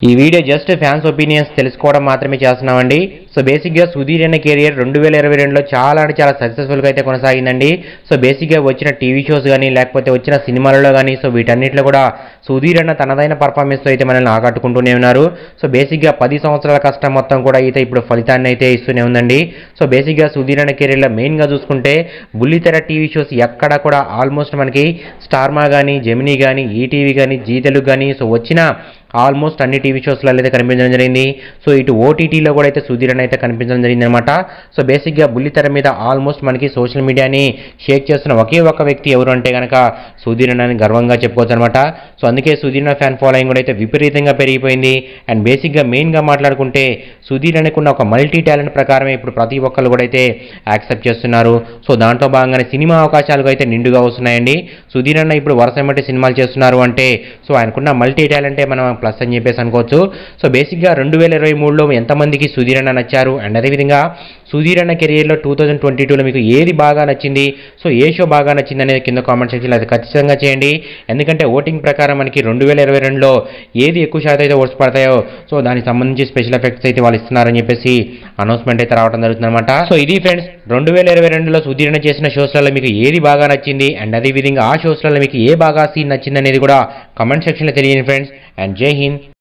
ఈ video just fans opinions తెలుసుకోవడం మాత్రమే చేస్తున్నామండి సో బేసిక్గా సుధీర్ అనే కెరియర్ రెండు వేల ఇరవై రెండులో చాలా అంటే చాలా సక్సెస్ఫుల్గా అయితే కొనసాగిందండి సో బేసిక్గా వచ్చిన టీవీ షోస్ కానీ లేకపోతే వచ్చిన సినిమాలలో కానీ సో వీటన్నిటిలో కూడా సుధీర్ అన్న తనదైన పర్ఫార్మెన్స్తో అయితే మనల్ని ఆకట్టుకుంటూనే ఉన్నారు సో బేసిక్గా పది సంవత్సరాల కష్టం మొత్తం కూడా అయితే ఇప్పుడు ఫలితాన్ని అయితే ఇస్తూనే ఉందండి సో బేసిక్గా సుధీర్ అనే కెరీర్లో మెయిన్గా చూసుకుంటే బుల్లితెర టీవీ షోస్ ఎక్కడ కూడా ఆల్మోస్ట్ మనకి స్టార్మా కానీ జెమినీ కానీ ఈటీవీ కానీ జీ తెలుగు కానీ సో వచ్చిన ఆల్మోస్ట్ అన్ని టీవీ షోస్లలో అయితే కనిపించడం జరిగింది సో ఇటు ఓటీటీలో కూడా అయితే సుధీర్ అని అయితే కనిపించడం జరిగింది అనమాట సో బేసిక్గా బుల్లితెర మీద ఆల్మోస్ట్ మనకి సోషల్ మీడియాని షేక్ చేస్తున్న ఒకే ఒక వ్యక్తి ఎవరు అంటే కనుక సుధీర్ అని గర్వంగా చెప్పుకోవచ్చు అనమాట సో అందుకే సుధీర్ అన్న ఫ్యాన్ ఫాలోయింగ్ కూడా అయితే విపరీతంగా పెరిగిపోయింది అండ్ బేసిక్గా మెయిన్గా మాట్లాడుకుంటే సుధీర్ అనుకున్న ఒక మల్టీ టాలెంట్ ప్రకారమే ఇప్పుడు ప్రతి ఒక్కరు కూడా అయితే యాక్సెప్ట్ చేస్తున్నారు సో దాంట్లో భాగంగానే సినిమా అవకాశాలు అయితే నిండుగా వస్తున్నాయండి సుధీర్ అన్న ఇప్పుడు వరుస ఎమ్మటి సినిమాలు చేస్తున్నారు అంటే సో ఆయనకున్న మల్టీ టాలెంటే మనం ప్లస్ అని చెప్పేసి అనుకోవచ్చు సో బేసిక్గా రెండు వేల ఇరవై మూడులో ఎంతమందికి సుధీర్ అన్న నచ్చారు అండ్ అదేవిధంగా సుధీర్ అన్న కెరియర్లో టూ థౌజండ్ ట్వంటీ టూలో మీకు ఏది బాగా నచ్చింది సో ఏ షో బాగా నచ్చింది అనేది కింద కామెంట్ సెక్షన్లో అది ఖచ్చితంగా చేయండి ఎందుకంటే ఓటింగ్ ప్రకారం మనకి రెండు వేల ఇరవై రెండులో ఏది ఎక్కువ శాతం అయితే ఓట్స్ పడతాయో సో దానికి సంబంధించి స్పెషల్ ఎఫెక్ట్స్ అయితే వాళ్ళు ఇస్తున్నారని చెప్పేసి అనౌన్స్మెంట్ అయితే రావడం జరుగుతుంది అనమాట సో ఇది ఫ్రెండ్స్ రెండు వేల ఇరవై రెండులో సుధీరణ చేసిన షోస్లలో మీకు ఏది బాగా నచ్చింది అండ్ అదేవిధంగా ఆ షోస్లలో మీకు ఏ బాగా సీన్ నచ్చింది అనేది కూడా కమెంట్ సెక్షన్లో తెలియని ఫ్రెండ్స్ అండ్ జై హింద్